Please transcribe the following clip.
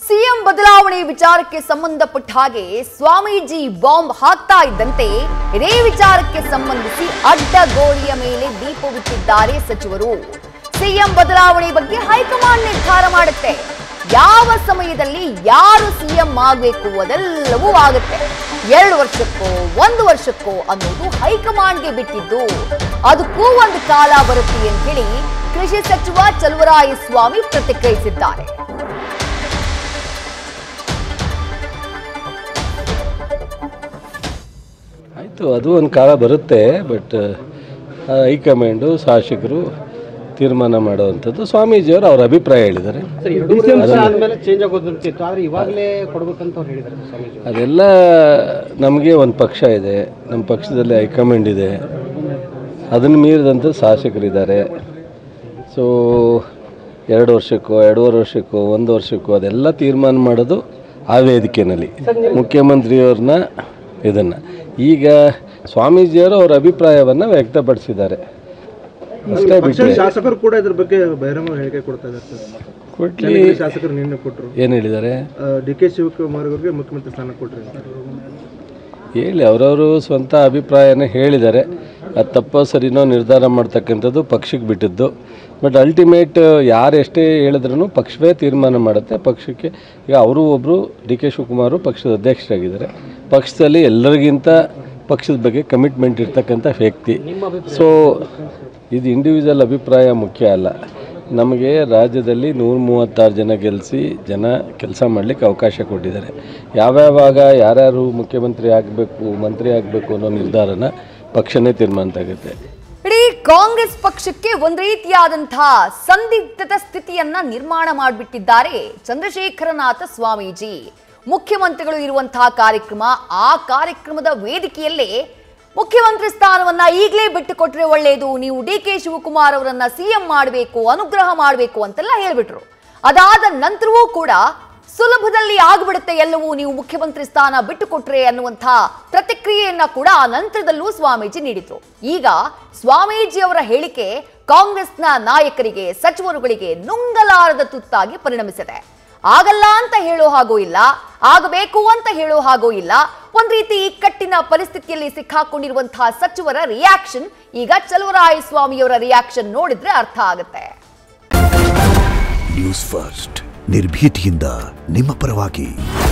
CM ಬದಲಾವಣೆ ವಿಚಾರಕ್ಕೆ ಸಂಬಂಧಪಟ್ಟ ಹಾಗೆ ಸ್ವಾಮೀಜಿ ಬಾಂಬ್ ಹಾಕ್ತಾ ಇದ್ದಂತೆ ಇದೇ ವಿಚಾರಕ್ಕೆ ಸಂಬಂಧಿಸಿ ಅಡ್ಡಗೋಡೆಯ ಮೇಲೆ ದೀಪವಿಟ್ಟಿದ್ದಾರೆ ಸಚಿವರು ಸಿಎಂ ಬದಲಾವಣೆ ಬಗ್ಗೆ ಹೈಕಮಾಂಡ್ ನಿರ್ಧಾರ ಮಾಡುತ್ತೆ ಯಾವ ಸಮಯದಲ್ಲಿ ಯಾರು ಸಿಎಂ ಆಗಬೇಕು ಅದೆಲ್ಲವೂ ಆಗುತ್ತೆ ಎರಡು ವರ್ಷಕ್ಕೋ ಒಂದು ವರ್ಷಕ್ಕೋ ಅನ್ನೋದು ಹೈಕಮಾಂಡ್ಗೆ ಬಿಟ್ಟಿದ್ದು ಅದಕ್ಕೂ ಒಂದು ಕಾಲ ಬರುತ್ತೆ ಅಂತ ಹೇಳಿ ಕೃಷಿ ಸಚಿವ ಚಲುವರಾಯ ಸ್ವಾಮಿ ಪ್ರತಿಕ್ರಿಯಿಸಿದ್ದಾರೆ ಆಯಿತು ಅದು ಒಂದು ಕಾಲ ಬರುತ್ತೆ ಬಟ್ ಹೈಕಮಾಂಡು ಶಾಸಕರು ತೀರ್ಮಾನ ಮಾಡುವಂಥದ್ದು ಸ್ವಾಮೀಜಿಯವರು ಅವ್ರ ಅಭಿಪ್ರಾಯ ಹೇಳಿದ್ದಾರೆ ಆದ್ಮೇಲೆ ಚೇಂಜ್ ಆಗೋದಂತಿತ್ತು ಆದ್ರೆ ಇವಾಗಲೇ ಕೊಡ್ಬೇಕಂತ ಅವ್ರು ಹೇಳಿದ್ದಾರೆ ಸ್ವಾಮೀಜಿ ಅದೆಲ್ಲ ನಮಗೆ ಒಂದು ಪಕ್ಷ ಇದೆ ನಮ್ಮ ಪಕ್ಷದಲ್ಲಿ ಹೈಕಮಾಂಡ್ ಇದೆ ಅದನ್ನು ಮೀರಿದಂಥ ಶಾಸಕರಿದ್ದಾರೆ ಸೊ ಎರಡು ವರ್ಷಕ್ಕೋ ಎರಡೂವರೆ ವರ್ಷಕ್ಕೋ ಒಂದು ವರ್ಷಕ್ಕೋ ಅದೆಲ್ಲ ತೀರ್ಮಾನ ಮಾಡೋದು ಆ ವೇದಿಕೆಯಲ್ಲಿ ಮುಖ್ಯಮಂತ್ರಿಯವ್ರನ್ನ ಇದನ್ನು ಈಗ ಸ್ವಾಮೀಜಿಯವರು ಅವ್ರ ಅಭಿಪ್ರಾಯವನ್ನು ವ್ಯಕ್ತಪಡಿಸಿದ್ದಾರೆ ಅಷ್ಟೇ ಬಿಟ್ಟರೆ ಶಾಸಕರು ಕೂಡ ಇದ್ರ ಬಗ್ಗೆ ಬಹಿರಂಗ ಹೇಳಿಕೆ ಕೊಡ್ತಾ ಇದ್ದಾರೆ ಸರ್ ಕೊಟ್ಲಿ ಶಾಸಕರು ನಿನ್ನೆ ಕೊಟ್ಟರು ಏನು ಹೇಳಿದ್ದಾರೆ ಡಿ ಕೆ ಶಿವಕುಮಾರ್ ಅವರಿಗೆ ಮುಖ್ಯಮಂತ್ರಿ ಸ್ಥಾನ ಕೊಟ್ರಿ ಹೇಳಿ ಅವರವರು ಸ್ವಂತ ಅಭಿಪ್ರಾಯನ ಹೇಳಿದ್ದಾರೆ ಅದು ತಪ್ಪೋ ಸರಿನೋ ನಿರ್ಧಾರ ಮಾಡ್ತಕ್ಕಂಥದ್ದು ಪಕ್ಷಕ್ಕೆ ಬಿಟ್ಟಿದ್ದು ಬಟ್ ಅಲ್ಟಿಮೇಟ್ ಯಾರು ಎಷ್ಟೇ ಹೇಳಿದ್ರೂ ಪಕ್ಷವೇ ತೀರ್ಮಾನ ಮಾಡುತ್ತೆ ಪಕ್ಷಕ್ಕೆ ಈಗ ಅವರು ಒಬ್ಬರು ಡಿ ಕೆ ಶಿವಕುಮಾರು ಪಕ್ಷದ ಅಧ್ಯಕ್ಷರಾಗಿದ್ದಾರೆ ಪಕ್ಷದಲ್ಲಿ ಎಲ್ಲರಿಗಿಂತ ಪಕ್ಷದ ಬಗ್ಗೆ ಕಮಿಟ್ಮೆಂಟ್ ಇರ್ತಕ್ಕಂಥ ವ್ಯಕ್ತಿ ಸೊ ಇದು ಇಂಡಿವಿಜುವಲ್ ಅಭಿಪ್ರಾಯ ಮುಖ್ಯ ಅಲ್ಲ ನಮಗೆ ರಾಜ್ಯದಲ್ಲಿ ನೂರ ಮೂವತ್ತಾರು ಜನ ಗೆಲ್ಲಿಸಿ ಜನ ಕೆಲಸ ಮಾಡಲಿಕ್ಕೆ ಅವಕಾಶ ಕೊಟ್ಟಿದ್ದಾರೆ ಯಾವ್ಯಾವಾಗ ಯಾರ್ಯಾರು ಮುಖ್ಯಮಂತ್ರಿ ಆಗಬೇಕು ಮಂತ್ರಿ ಆಗಬೇಕು ಅನ್ನೋ ನಿರ್ಧಾರನ ಪಕ್ಷನೇ ತೀರ್ಮಾನ ತಗುತ್ತೆ ಇಡೀ ಕಾಂಗ್ರೆಸ್ ಪಕ್ಷಕ್ಕೆ ಒಂದ್ ರೀತಿಯಾದಂತಹ ಸಂದಿಗ್ಧದ ಸ್ಥಿತಿಯನ್ನ ನಿರ್ಮಾಣ ಮಾಡಿಬಿಟ್ಟಿದ್ದಾರೆ ಚಂದ್ರಶೇಖರನಾಥ ಸ್ವಾಮೀಜಿ ಮುಖ್ಯಮಂತ್ರಿಗಳು ಇರುವಂತಹ ಕಾರ್ಯಕ್ರಮ ಆ ಕಾರ್ಯಕ್ರಮದ ವೇದಿಕೆಯಲ್ಲೇ ಮುಖ್ಯಮಂತ್ರಿ ಸ್ಥಾನವನ್ನ ಈಗಲೇ ಬಿಟ್ಟುಕೊಟ್ರೆ ಒಳ್ಳೆಯದು ನೀವು ಡಿ ಕೆ ಶಿವಕುಮಾರ್ ಅವರನ್ನ ಸಿಎಂ ಮಾಡಬೇಕು ಅನುಗ್ರಹ ಮಾಡಬೇಕು ಅಂತೆಲ್ಲ ಹೇಳ್ಬಿಟ್ರು ಅದಾದ ನಂತರವೂ ಕೂಡ ಸುಲಭದಲ್ಲಿ ಆಗ್ಬಿಡುತ್ತೆ ಎಲ್ಲವೂ ನೀವು ಮುಖ್ಯಮಂತ್ರಿ ಸ್ಥಾನ ಬಿಟ್ಟುಕೊಟ್ರೆ ಅನ್ನುವಂಥ ಪ್ರತಿಕ್ರಿಯೆಯನ್ನ ಕೂಡ ಆ ನಂತರದಲ್ಲೂ ಸ್ವಾಮೀಜಿ ನೀಡಿದ್ರು ಈಗ ಸ್ವಾಮೀಜಿ ಅವರ ಹೇಳಿಕೆ ಕಾಂಗ್ರೆಸ್ನ ನಾಯಕರಿಗೆ ಸಚಿವರುಗಳಿಗೆ ನುಂಗಲಾರದ ತುತ್ತಾಗಿ ಪರಿಣಮಿಸಿದೆ ಆಗಲ್ಲ ಅಂತ ಹೇಳೋ ಹಾಗೂ ಇಲ್ಲ ಆಗಬೇಕು ಅಂತ ಹೇಳೋ ಹಾಗೂ ಇಲ್ಲ ಒಂದ್ ರೀತಿ ಇಕ್ಕಟ್ಟಿನ ಪರಿಸ್ಥಿತಿಯಲ್ಲಿ ಸಿಕ್ಕಾಕೊಂಡಿರುವಂತಹ ಸಚಿವರ ರಿಯಾಕ್ಷನ್ ಈಗ ಚಲುವರಾಯ ಸ್ವಾಮಿಯವರ ರಿಯಾಕ್ಷನ್ ನೋಡಿದ್ರೆ ಅರ್ಥ ಆಗುತ್ತೆ ನ್ಯೂಸ್ ಫಸ್ಟ್ ನಿರ್ಭೀತಿಯಿಂದ ನಿಮ್ಮ ಪರವಾಗಿ